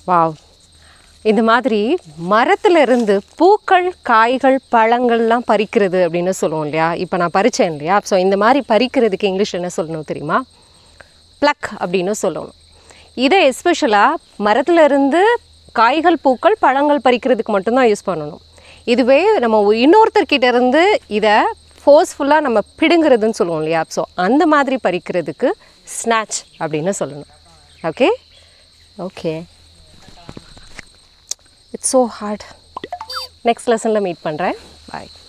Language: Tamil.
வாவ் இந்த மாதிரி மரத்துல இருந்து பூக்கள் காய்கள் பழங்கள்லாம் பறிக்கிறது அப்படின்னு சொல்லுவோம் இல்லையா இப்போ நான் பறிச்சேன் இல்லையா ஸோ இந்த மாதிரி பறிக்கிறதுக்கு இங்கிலீஷ் என்ன சொல்லணும் தெரியுமா ப்ளக் அப்படின்னு சொல்லணும் இதை எஸ்பெஷலாக மரத்துல இருந்து காய்கள் பூக்கள் பழங்கள் பறிக்கிறதுக்கு மட்டும்தான் யூஸ் பண்ணணும் இதுவே நம்ம இன்னொருத்தர்கிட்ட இருந்து இதை ஃபோர்ஸ்ஃபுல்லாக நம்ம பிடுங்கிறதுன்னு சொல்லுவோம் இல்லையா ஸோ அந்த மாதிரி பறிக்கிறதுக்கு ஸ்நாச் அப்படின்னு சொல்லணும் okay okay it's so hard next லெசனில் மீட் பண்ணுறேன் பாய்